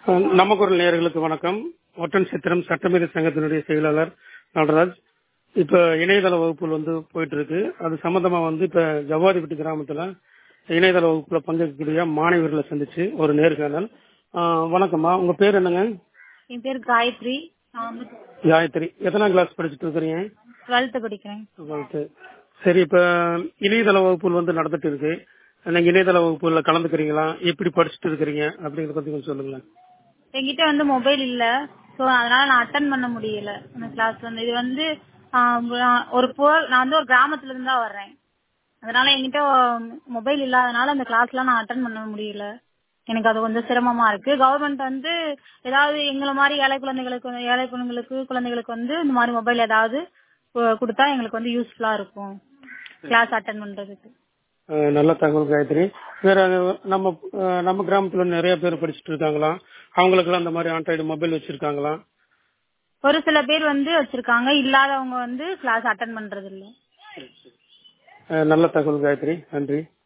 நம்ம குரல் நேயர்களுக்கு வணக்கம் ஒட்டன் சித்திரம் சட்டமேதை சங்கத்தினுடைய செயலாளர் நடராஜ் இப்ப இணையதள வகுப்புகள் வந்து போயிட்டு இருக்கு அது சம்பந்தமா வந்து இப்ப ஜவ்வாதிபட்டி கிராமத்துல இணையதள வகுப்புல பங்கேற்கக்கூடிய மாணவர்களை சந்திச்சு ஒரு நேர்காணல் ஆஹ் வணக்கம்மா உங்க பேர் என்னங்க என் பேர் காயத்ரி நான் வந்து காயத்ரி எத்தனாம் கிளாஸ் படிச்சுட்டு இருக்கிறீங்க டுவெல்த்து படிக்கிறேன் டுவெல்த்து சரி இப்ப இணையதள வகுப்புகள் வந்து நடந்துட்டு இருக்கு நீங்க இணையதள வகுப்புல கலந்துக்கிறீங்களா எப்படி படிச்சுட்டு இருக்கிறீங்க அப்படிங்கறத பத்தி கொஞ்சம் சொல்லுங்களேன் என்கிட்ட வந்து மொபைல் இல்ல சோ அதனால நான் அட்டன் பண்ண முடியல அந்த கிளாஸ் வந்து இது வந்து ஆஹ் நான் ஒரு புவர் நான் வந்து ஒரு கிராமத்துல இருந்து தான் வர்றேன் அதனால என்கிட்ட மொபைல் இல்லாதனால அந்த கிளாஸ்லாம் நான் அட்டன் பண்ண முடியல எனக்கு அது கொஞ்சம் சிரமமா இருக்கு கவர்மெண்ட் வந்து ஏதாவது எங்களை மாதிரி ஏழை குழந்தைகளுக்கு வந்து- ஏழை பொண்ணுங்களுக்கு குழந்தைகளுக்கு வந்து இந்த மாதிரி மொபைல் ஏதாவது கு- கொடுத்தா எங்களுக்கு வந்து யூஸ்ஃபுல்லா இருக்கும் கிளாஸ் அட்டன் பண்றதுக்கு அஹ் நல்ல தகவல் காயத்ரி வேற நம்ம அஹ் நம்ம கிராமத்துல நிறைய பேர் படிச்சுட்டு இருக்காங்களா அவங்களுக்கெல்லாம் அந்த மாதிரி ஆண்ட்ராய்டு மொபைல் வச்சிருக்காங்களா ஒரு சில பேர் வந்து வச்சிருக்காங்க இல்லாதவங்க வந்து கிளாஸ் அட்டன் பண்றது இல்ல அஹ் நல்ல தகவல் காயத்ரி நன்றி